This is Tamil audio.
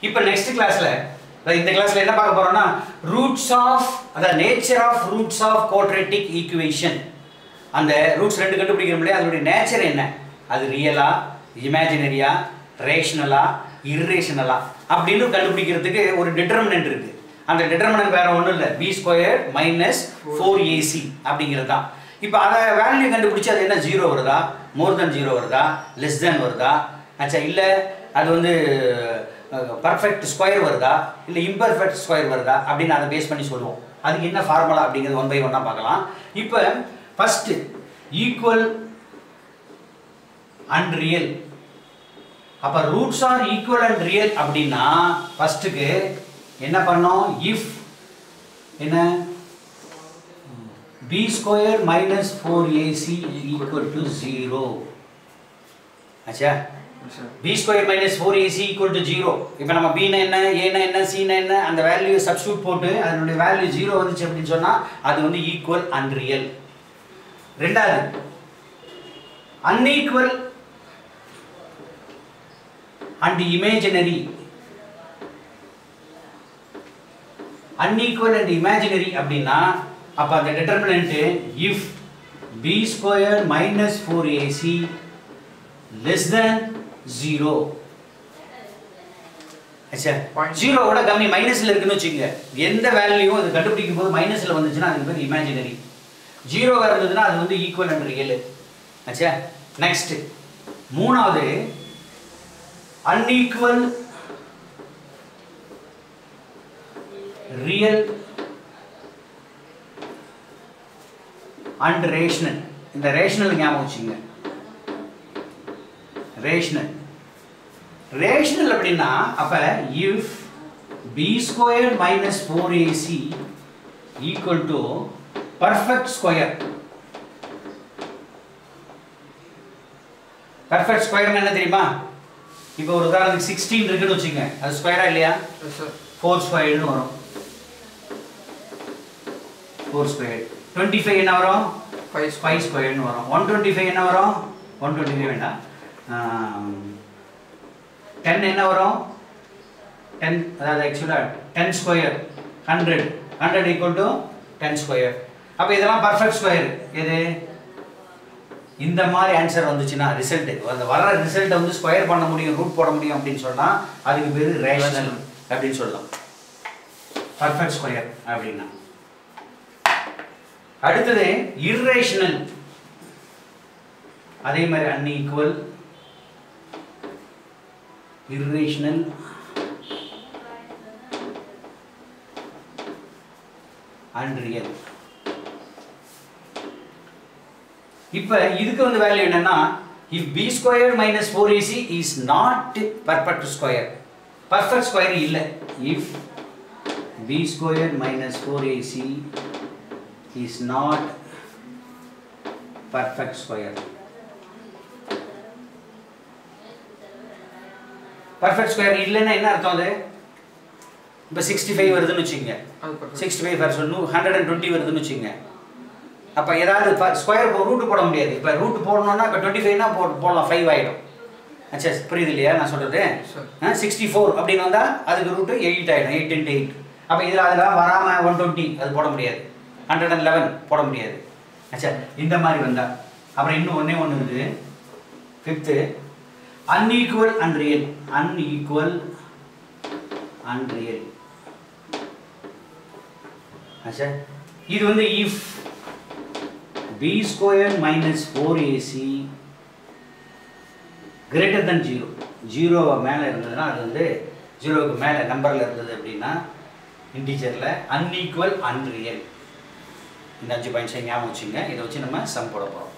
இப்போ நெக்ஸ்ட் கிளாஸ்ல இந்த கிளாஸ்ல என்ன பார்க்க போறோம்னா ரூட்ஸ் ஆஃப் அதாவது nature of roots of quadratic equation அந்த ரூட்ஸ் ரெண்டு கண்டுபிடிக்கிறோம் இல்லையா அதனுடைய நேச்சர் என்ன அது ரியலா இமேஜினரியா ரேஷனலா இர்ரேஷனலா அப்படின்னு கண்டுபிடிக்கிறதுக்கு ஒரு டிட்டர்மினன்ட் இருக்கு அந்த டிட்டர்மினன்ட் வேற ஒன்றும் இல்லை B square minus four AC அப்படிங்கிறது தான் இப்போ அதை வேல்யூ கண்டுபிடிச்சு அது என்ன ஜீரோ வருதா மோர் தென் ஜீரோ வருதா லெஸ் தென் வருதா ஆச்சா இல்லை அது வந்து பர்ஃபெக்ட் ஸ்கொயர் வருதா இல்லை இம்பர்ஃபெக்ட் ஸ்கொயர் வருதா அப்படின்னு அதை பேஸ் பண்ணி சொல்லுவோம் அதுக்கு என்ன ஃபார்முலா அப்படிங்கிறது ஒன் பை ஒன்னாக பார்க்கலாம் இப்போ ஃபஸ்ட்டு ஈக்குவல் அண்ட் ரியல் அப்போ roots are equal and real அப்படின்னா ஃபஸ்ட்டுக்கு என்ன பண்ணோம் இஃப் என்ன B square minus four AC equal to zero ஆச்சா B square minus four AC equal to zero இப்போ நம்ம பினா என்ன ஏனா என்ன சீனா என்ன அந்த வேல்யூ சப்ஸ்டியூட் போட்டு அதனுடைய வேல்யூ ஜீரோ வந்துச்சு அப்படின்னு சொன்னால் அது வந்து ஈக்குவல் அண்ட் ரியல் ரெண்டாவது unequal and imaginary unequal and imaginary அப்படின்னா அப்போ அந்த determinant if B square minus four AC less than zero ஜீரோவோட கம்மி மைனஸ்ல இருக்குன்னு வச்சுக்கோங்க எந்த வேல்யூவும் அது கண்டுபிடிக்கும் போது மைனஸ்ல வந்துச்சுன்னா அதுக்கு பேர் இமேஜினரி ஜீரோவாக இருந்ததுன்னா அது வந்து ஈக்குவல் அண்ட் ரியல் ஆச்சா நெக்ஸ்ட் மூணாவது அன்ஈக்குவல் ரியல் அண்ட் ரேஷனல் இந்த ரேஷனல் ஞாபகம் வச்சுங்க ரேஷனல் ரேஷனல் அப்படின்னா அப்ப if B square minus four AC equal to perfect square perfect ஸ்கொயர்னு என்ன தெரியுமா இப்போ ஒரு உதாரணத்துக்கு சிக்ஸ்டீன் இருக்குன்னு வச்சுங்க அது ஸ்கொயரா இல்லையா ஃபோர் ஸ்கொயர்னு வரும் ஃபோர் ஸ்கொயர் டுவெண்ட்டி ஃபைவ் என்ன வரும் ஃபைவ் ஸ்கொயர்னு வரும் ஒன் டுவெண்ட்டி ஃபைவ் என்ன வரும் ஒன் டுவெண்ட்டி ஃபைவ் வேண்டாம் டென் என்ன வரும் டென் அதாவது ஆக்சுவலாக ten square hundred hundred equal to ten square அப்போ இதெல்லாம் பர்ஃபெக்ட் ஸ்கொயர் எது இந்த மாதிரி ஆன்சர் வந்துச்சுன்னா ரிசல்ட் அந்த வர ரிசல்ட்டை வந்து ஸ்கொயர் பண்ண முடியும் ரூட் போட முடியும் அப்படின்னு சொன்னால் அதுக்கு பேர் ரேஷனல் அப்படின்னு சொல்லலாம் பர்ஃபெக்ட் ஸ்கொயர் அப்படின்னா அடுத்தது இர்ரேஷனல் அதே மாதிரி அன்ஈக்குவல் irrational unreal இப்போ இதுக்கு வந்து வேல்யூ என்னன்னா if b square minus 4ac is not perfect square perfect square இல்ல if b square minus 4ac is not perfect square perfect square இல்லைன்னா என்ன அர்த்தம் அது இப்போ சிக்ஸ்டி ஃபைவ் வருதுன்னு வச்சுங்க sixty five percent hundred and twenty வருதுன்னு வச்சுங்க அப்போ ஏதாவது ஸ்கொயர் ரூட்டு போட முடியாது இப்போ ரூட் போடணும்னா இப்போ டுவெண்ட்டி ஃபைவ்னா போ போடலாம் ஃபைவ் ஆகிடும் அச்சா புரியுது இல்லையா நான் சொல்கிறது சிக்ஸ்டி ஃபோர் அப்படின்னு வந்தால் அதுக்கு ரூட்டு எயிட் ஆகிடும் எயிட் இன்ட்டு எயிட் அப்போ இதில் அதெல்லாம் வராமல் ஒன் டுவெண்ட்டி அது போட முடியாது ஹண்ட்ரட் அண்ட் லெவன் போட முடியாது அச்சா இந்த மாதிரி வந்தால் அப்புறம் இன்னும் ஒன்றே ஒன்று இருக்குது fifth unequal and real unequal and real अच्छा இது வந்து if b square minus 4ac greater than 0 zero மேலே இருந்ததுன்னா அது வந்து ஜீரோவுக்கு மேலே நம்பரில் இருந்தது அப்படின்னா இன்டீஜரில் அன்ஈக்குவல் அன்ரியல் இந்த அஞ்சு பாயிண்ட்ஸை ஞாபகம் வச்சுங்க இதை வச்சு நம்ம சம் போட போகிறோம்